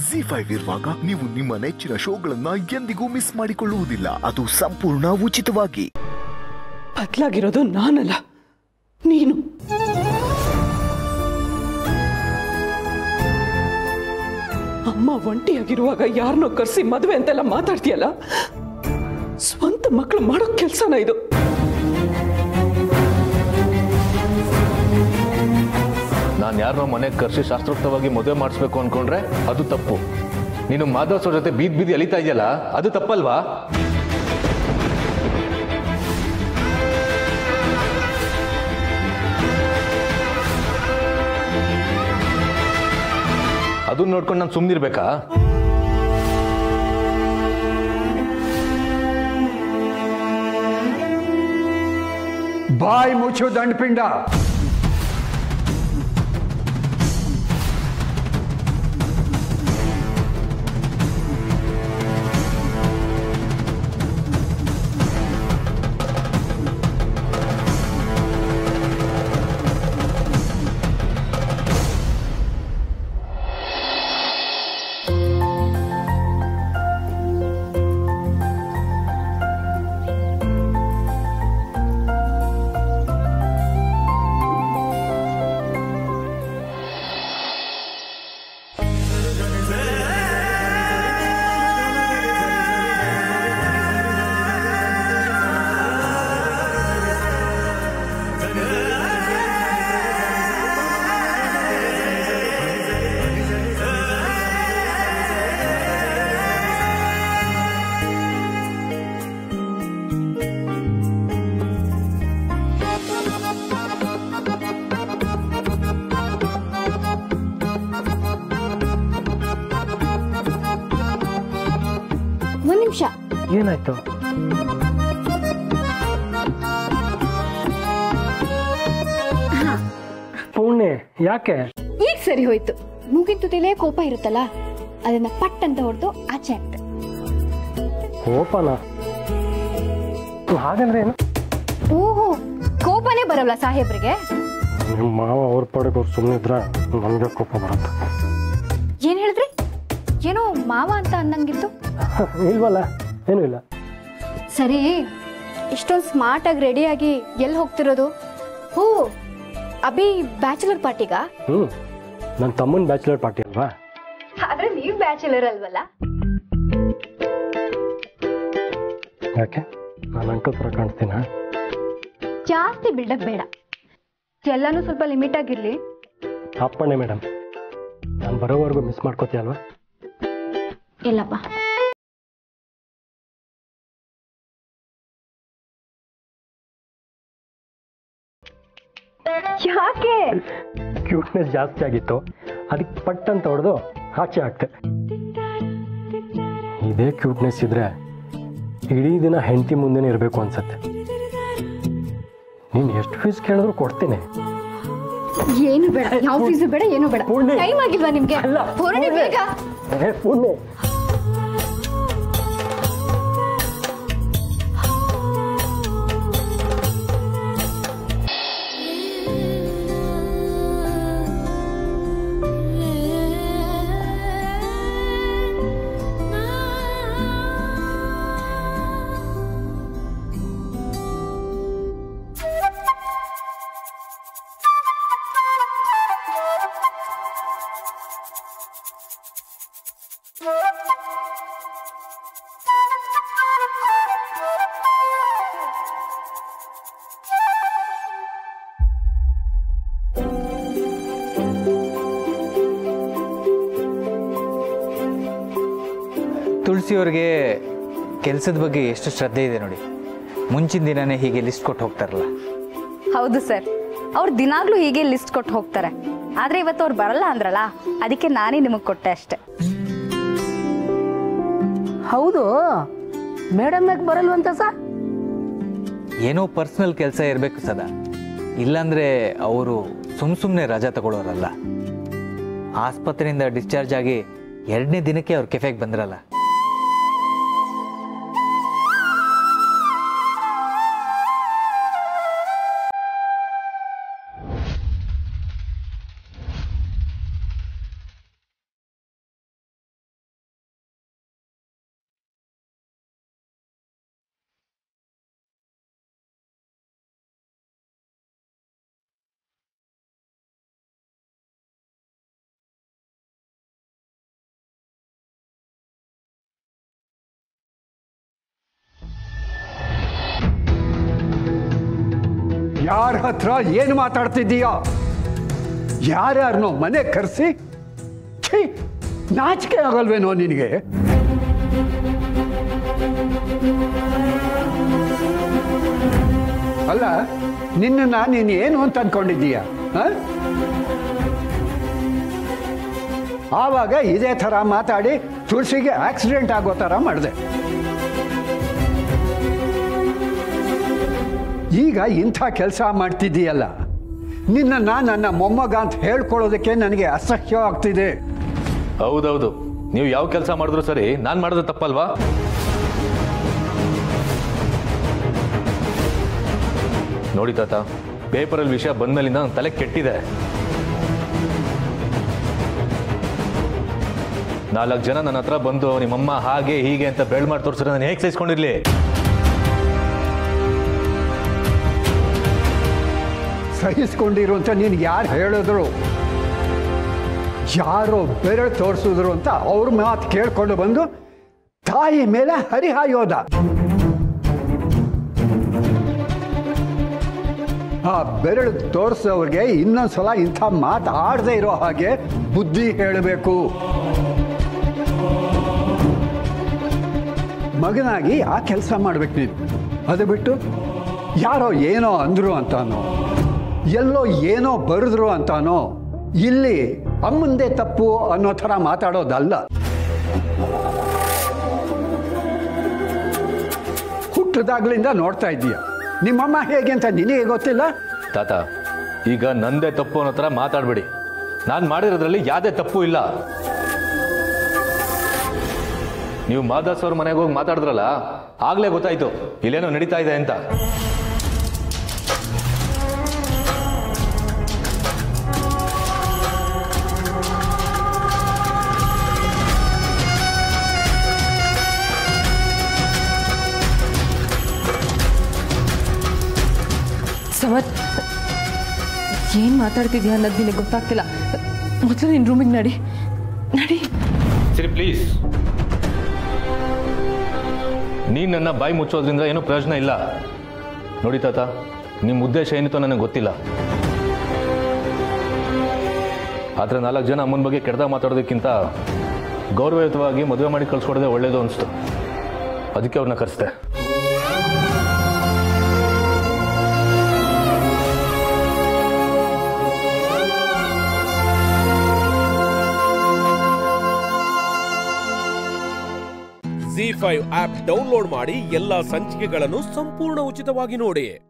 G five ಇರುವಾಗ ನೀವು ನಿಮ್ಮ ನೆಚ್ಚಿನ ಶೋಗಳನ್ನ ಎಂದಿಗೂ ಮಿಸ್ ಮಾಡಿಕೊಳ್ಳುವುದಿಲ್ಲ ಅದು ಸಂಪೂರ್ಣ ಉಚಿತವಾಗಿ ಬದಲಾಗಿರೋದು ನಾನಲ್ಲ ನೀನು ಅಮ್ಮ ಒಂಟಿಯಾಗಿರುವಾಗ ಯಾರನ್ನೋ ಕರೆಸಿ ಮದುವೆ ಅಂತೆಲ್ಲ ಮಾತಾಡ್ತೀಯಲ್ಲ ಸ್ವಂತ ಮಕ್ಕಳು ಮಾಡೋ ಕೆಲಸನ ಇದು ನಾನು ಯಾರನ್ನೋ ಮನೆಗೆ ಕರೆಸಿ ಶಾಸ್ತ್ರೋಕ್ತವಾಗಿ ಮದುವೆ ಮಾಡಿಸ್ಬೇಕು ಅನ್ಕೊಂಡ್ರೆ ಅದು ತಪ್ಪು ನೀನು ಮಾಧವಸವ್ರ ಜೊತೆ ಬೀದ್ ಬೀದಿ ಅಲಿತಾ ಇದೆಯಲ್ಲ ಅದು ತಪ್ಪಲ್ವಾ ಅದನ್ನ ನೋಡ್ಕೊಂಡು ನಾನು ಸುಮ್ಮನಿರ್ಬೇಕಾ ಬಾಯಿ ಮುಚ್ಚು ದಂಡಪಿಂಡ ಒಂದ್ ನಿಮಿಷ ಏನಾಯ್ತು ಪುಣ್ಯ ಯಾಕೆ ಈಗ ಸರಿ ಹೋಯ್ತು ಮೂಗಿನ ತುದಿಲೇ ಕೋಪ ಇರುತ್ತಲ್ಲ ಅದನ್ನ ಪಟ್ ಅಂತ ಹೊಡೆದು ಆಚೆ ಆಗ್ತದೆ ಕೋಪನ ಹಾಗಂದ್ರೆ ಏನು ಓಹೋ ಕೋಪನೇ ಬರಲ್ಲ ಸಾಹೇಬ್ರಿಗೆ ನಿಮ್ಮ ಮಾವ ಅವ್ರ ಪಡೆಗೆ ಅವ್ರು ಸುಮ್ಮನಿದ್ರೆ ನನಗೆ ಕೋಪ ಬರುತ್ತೆ ಏನ್ ಹೇಳಿದ್ರಿ ಏನೋ ಮಾವ ಅಂತ ಅಂದಂಗಿತ್ತು ಇಲ್ವಲ್ಲ ಏನೂ ಇಲ್ಲ ಸರಿ ಇಷ್ಟೊಂದು ಸ್ಮಾರ್ಟ್ ಆಗಿ ರೆಡಿಯಾಗಿ ಎಲ್ಲಿ ಹೋಗ್ತಿರೋದು ಹೋ ಅಭಿ ಬ್ಯಾಚುಲರ್ ಪಾರ್ಟಿಗ ಹ್ಞೂ ನನ್ನ ತಮ್ಮನ ಬ್ಯಾಚುಲರ್ ಪಾರ್ಟಿ ಅಲ್ವಾ ಆದ್ರೆ ನೀವ್ ಬ್ಯಾಚುಲರ್ ಅಲ್ವಲ್ಲ ಯಾಕೆ ನಾನು ಅಂಕಲ್ ಥರ ಕಾಣ್ತೀನ ಜಾಸ್ತಿ ಬಿಲ್ಡಪ್ ಬೇಡ ಎಲ್ಲಾನು ಸ್ವಲ್ಪ ಲಿಮಿಟ್ ಆಗಿರ್ಲಿ ಅಪ್ಪಣೆ ಮೇಡಮ್ ನಾನು ಬರೋವರೆಗೂ ಮಿಸ್ ಮಾಡ್ಕೋತೀಯಲ್ವಾ ಇಲ್ಲಪ್ಪ ಯಾಕೆ ಕ್ಯೂಟ್ನೆಸ್ ಜಾಸ್ತಿ ಆಗಿತ್ತು ಅದಕ್ಕೆ ಪಟ್ ಅಂತ ಹೊಡೆದು ಆಚೆ ಆಗ್ತೆ ಇದೇ ಕ್ಯೂಟ್ನೆಸ್ ಇದ್ರೆ ಇಡೀ ದಿನ ಹೆಂಡತಿ ಮುಂದೆನೇ ಇರಬೇಕು ಅನ್ಸತ್ತೆ ನೀನು ಎಷ್ಟು ಫೀಸ್ ಕೇಳಿದ್ರು ಕೊಡ್ತೀನಿ ಏನು ಬೇಡ ಯಾವ ಫೀಸು ಬೇಡ ಏನು ಬೇಡ ಪುಣ್ಯ. ಟೈಮ್ ಆಗಿಲ್ವಾ ನಿಮ್ಗೆ ಅಲ್ಲ, ಹೊರಡಿ ಪುಣ್ಯ. ಬೇಗ ಏ ಪುಣ್ಯ ತುಳಸಿಯವ್ರಿಗೆ ಕೆಲಸದ ಬಗ್ಗೆ ಎಷ್ಟು ಶ್ರದ್ಧೆ ಇದೆ ನೋಡಿ ಮುಂಚಿನ ದಿನನೇ ಹೀಗೆ ಲಿಸ್ಟ್ ಕೊಟ್ಟು ಹೋಗ್ತಾರಲ್ಲ ಹೌದು ಸರ್ ಅವ್ರು ದಿನಾಗ್ಲೂ ಹೀಗೆ ಲಿಸ್ಟ್ ಕೊಟ್ಟು ಹೋಗ್ತಾರೆ ಆದ್ರೆ ಇವತ್ತು ಅವ್ರು ಬರಲ್ಲ ಅಂದ್ರಲ್ಲ ಅದಕ್ಕೆ ನಾನೇ ನಿಮಗೆ ಕೊಟ್ಟೆ ಅಷ್ಟೆ ಹೌದು ಮೇಡಮ್ ಯಾಕೆ ಬರಲ್ವಂತ ಸರ್ ಏನೋ ಪರ್ಸ್ನಲ್ ಕೆಲಸ ಇರಬೇಕು ಸದಾ ಇಲ್ಲಾಂದ್ರೆ ಅವರು ಸುಮ್ ಸುಮ್ಮನೆ ರಜಾ ತಗೊಳ್ಳೋರಲ್ಲ ಆಸ್ಪತ್ರೆಯಿಂದ ಡಿಸ್ಚಾರ್ಜ್ ಆಗಿ ಎರಡನೇ ದಿನಕ್ಕೆ ಅವ್ರು ಕೆಫೆಗೆ ಬಂದ್ರಲ್ಲ ಯಾರ ಹತ್ರ ಏನು ಮಾತಾಡ್ತಿದ್ದೀಯೋ ಯಾರ್ಯಾರನ್ನೋ ಮನೆ ಕರೆಸಿ ಛೀ ನಾಚಿಕೆ ಆಗಲ್ವೇನೋ ನಿನಗೆ ಅಲ್ಲ ನಿನ್ನನ್ನ ನೀನು ಏನು ಅಂತ ಅನ್ಕೊಂಡಿದ್ದೀಯ ಆ? ಆವಾಗ ಇದೇ ಥರ ಮಾತಾಡಿ ತುಳಸಿಗೆ ಆಕ್ಸಿಡೆಂಟ್ ಆಗೋ ಥರ ಮಾಡಿದೆ ಈಗ ಇಂಥ ಕೆಲಸ ಮಾಡ್ತಿದ್ದೀಯಲ್ಲ ನಿನ್ನನ್ನು ನನ್ನ ಮೊಮ್ಮಗ ಅಂತ ಹೇಳ್ಕೊಳ್ಳೋದಕ್ಕೆ ನನಗೆ ಅಸಹ್ಯ ಆಗ್ತಿದೆ ಹೌದೌದು ನೀವು ಯಾವ ಕೆಲಸ ಮಾಡಿದ್ರು ಸರಿ ನಾನು ಮಾಡೋದು ತಪ್ಪಲ್ವಾ ನೋಡಿ ತಾತ ಪೇಪರಲ್ಲಿ ವಿಷಯ ಬಂದ್ಮೇಲಿಂದ ನನ್ನ ತಲೆ ಕೆಟ್ಟಿದೆ ನಾಲ್ಕು ಜನ ನನ್ನ ಹತ್ರ ಬಂದು ನಿಮ್ಮಮ್ಮ ಹಾಗೆ ಹೀಗೆ ಅಂತ ಬೆಳ್ ಮಾಡಿ ತೋರಿಸಿದ್ರೆ ನಾನು ಹೇಗೆ ಸಹಿಸ್ಕೊಂಡಿರ್ಲಿ ಸಹಿಸ್ಕೊಂಡಿರು ಅಂತ ನೀನು ಯಾರು ಹೇಳಿದ್ರು ಯಾರೋ ಬೆರಳು ತೋರಿಸಿದ್ರು ಅಂತ ಅವ್ರ ಮಾತು ಕೇಳ್ಕೊಂಡು ಬಂದು ತಾಯಿ ಮೇಲೆ ಹರಿಹಾಯೋದ ಆ ಬೆರಳು ತೋರಿಸೋರಿಗೆ ಇನ್ನೊಂದ್ಸಲ ಇಂಥ ಮಾತು ಆಡದೆ ಇರೋ ಹಾಗೆ ಬುದ್ಧಿ ಹೇಳಬೇಕು ಮಗನಾಗಿ ಆ ಕೆಲಸ ಮಾಡ್ಬೇಕು ನೀನು ಅದು ಬಿಟ್ಟು ಯಾರೋ ಏನೋ ಅಂದ್ರು ಅಂತಾನೋ ಎಲ್ಲೋ ಏನೋ ಬರೆದ್ರು ಅಂತಾನೋ ಇಲ್ಲಿ ಅಮ್ಮಂದೇ ತಪ್ಪು ಅನ್ನೋ ಥರ ಮಾತಾಡೋದಲ್ಲ ಹುಟ್ಟದಾಗ್ಲಿಂದ ನೋಡ್ತಾ ಇದ್ದೀಯ ನಿಮ್ಮಮ್ಮ ಹೇಗೆ ಅಂತ ನಿನಗೆ ಗೊತ್ತಿಲ್ಲ ತಾತ ಈಗ ನಂದೇ ತಪ್ಪು ಅನ್ನೋ ಥರ ಮಾತಾಡಬೇಡಿ ನಾನು ಮಾಡಿರೋದ್ರಲ್ಲಿ ಯಾವುದೇ ತಪ್ಪು ಇಲ್ಲ ನೀವು ಮಾದಾಸ್ ಅವ್ರ ಮನೆಗೆ ಹೋಗಿ ಮಾತಾಡಿದ್ರಲ್ಲ ಆಗ್ಲೇ ಗೊತ್ತಾಯ್ತು ಇಲ್ಲೇನೋ ನಡೀತಾ ಇದೆ ಅಂತ ಸಮತ್ ಏನ್ ಮಾತಾಡ್ತಿದ್ಯಾ ಅನ್ನೋದು ನಿನಗೆ ಗೊತ್ತಾಗ್ತಿಲ್ಲ ಮೊದಲು ನಿನ್ನ ರೂಮಿಗೆ ನಡಿ ನಡಿ ಸರಿ ಪ್ಲೀಸ್ ನೀನು ನನ್ನ ಬಾಯಿ ಮುಚ್ಚೋದ್ರಿಂದ ಏನೂ ಪ್ರಯೋಜನ ಇಲ್ಲ ನೋಡಿ ತಾತ ನಿಮ್ಮ ಉದ್ದೇಶ ಏನಿತ್ತು ನನಗೆ ಗೊತ್ತಿಲ್ಲ ಆದರೆ ನಾಲ್ಕು ಜನ ಅಮ್ಮನ ಬಗ್ಗೆ ಕೆಡ್ದಾಗ ಮಾತಾಡೋದಕ್ಕಿಂತ ಗೌರವಯುತವಾಗಿ ಮದುವೆ ಮಾಡಿ ಕಳ್ಸ್ಕೊಡೋದೇ ಒಳ್ಳೇದು ಅನಿಸ್ತು ಅದಕ್ಕೆ ಅವ್ರನ್ನ ಕರೆಸ್ದೆ ಜಿ ಫೈವ್ ಆಪ್ ಡೌನ್ಲೋಡ್ ಮಾಡಿ ಎಲ್ಲಾ ಸಂಚಿಕೆಗಳನ್ನು ಸಂಪೂರ್ಣ ಉಚಿತವಾಗಿ ನೋಡಿ